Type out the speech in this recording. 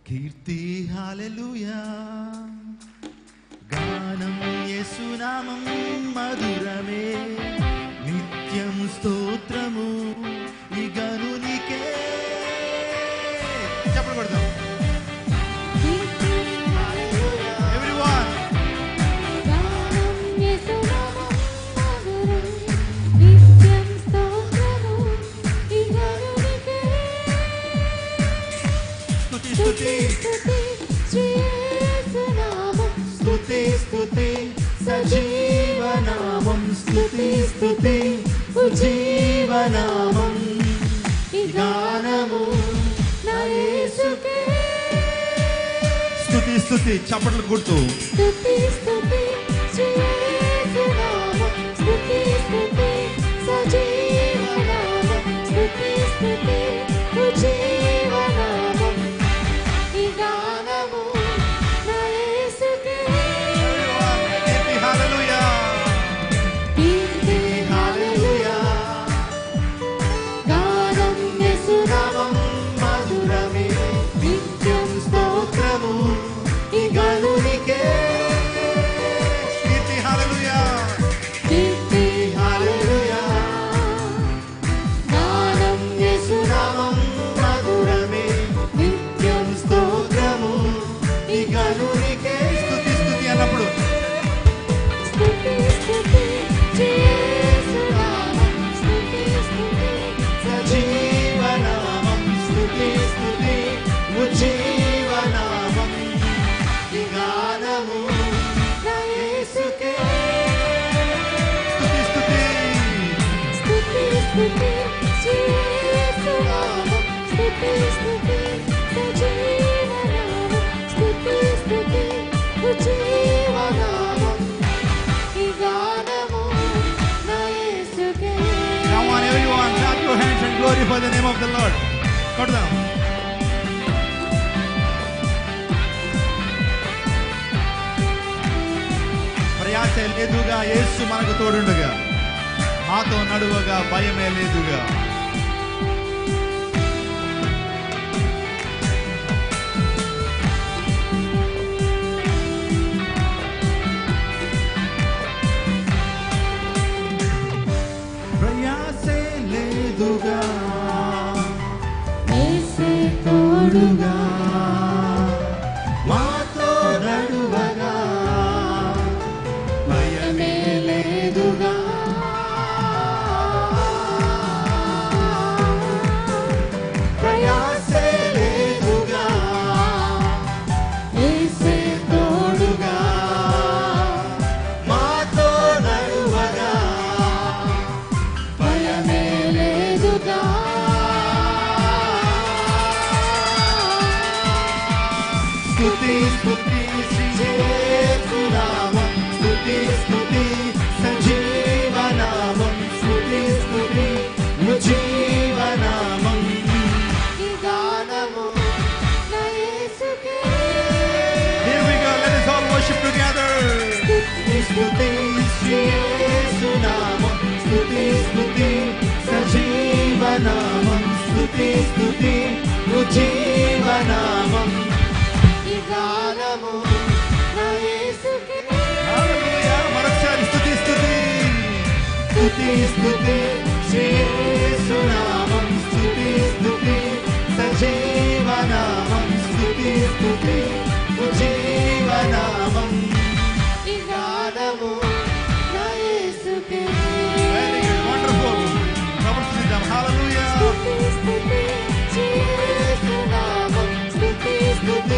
కీర్తి hallelujah గానం యేసునామం మధురమే నిత్యం స్తోత్రము ఈ గనునికే చెప్పలు కొడతాం ఎవ్రీవన్ స్తుతి స్తుతి స్తుతి స్తుతి సజీవనామం స్తుతి స్తుతి ఉజ్జీవనామం గానము నా యేసుకే స్తుతి స్తుతి చప్పట్లు కొడుతూ కీర్తి హల్లెలూయా హల్లెలూయా గానం యేసునామం మధురమే నిత్యం స్తోత్రము ఈ గనునికే కీర్తి హల్లెలూయా కీర్తి హల్లెలూయా గానం యేసునామం మధురమే నిత్యం స్తోత్రము ఈ గనునికే స్తుతి స్తుతి అన్నప్పుడు సజీవనామం స్తుతి స్తుతి ఉజ్జీవనామం ఈ గానము నా యేసుకే స్తుతి స్తుతి Come on, everyone, clap your hands and glorify the name of the Lord. Cut down. ప్రయాస లేదుగా యేసు మనకు తోడుండగా మాతో నడువగా భయమే లేదుగా ప్రయాసే లేదుగా తోడుగా మాతో నడువగా భయమే లేదుగా ప్రయాసే లేదుగా ఏసే తోడుగా మాతో నడువగా భయమే లేదుగా స్తుతి స్తుతి శ్రీయేసునామం స్తుతి స్తుతి సంజీవనామం స్తుతి స్తుతి ఉజ్జీవనామం గానము Here we go, let us all worship together. స్తుతి స్తుతి శ్రీయేసునామం స్తుతి స్తుతి సజీవనామం స్తుతి స్తుతి ఉజ్జీవనామం గానము హల్లెలూయా మరొకసారి స్తుతి స్తుతి స్తుతి స్తుతి శ్రీయేసునామం స్తుతి స్తుతి సజీవనామం స్తుతి స్తుతి ఉజ్జీవనామం గానము వెరీ గుడ్ వండర్ఫుల్ ప్రవర్తిద్దాం హల్లెలూయా స్తుతి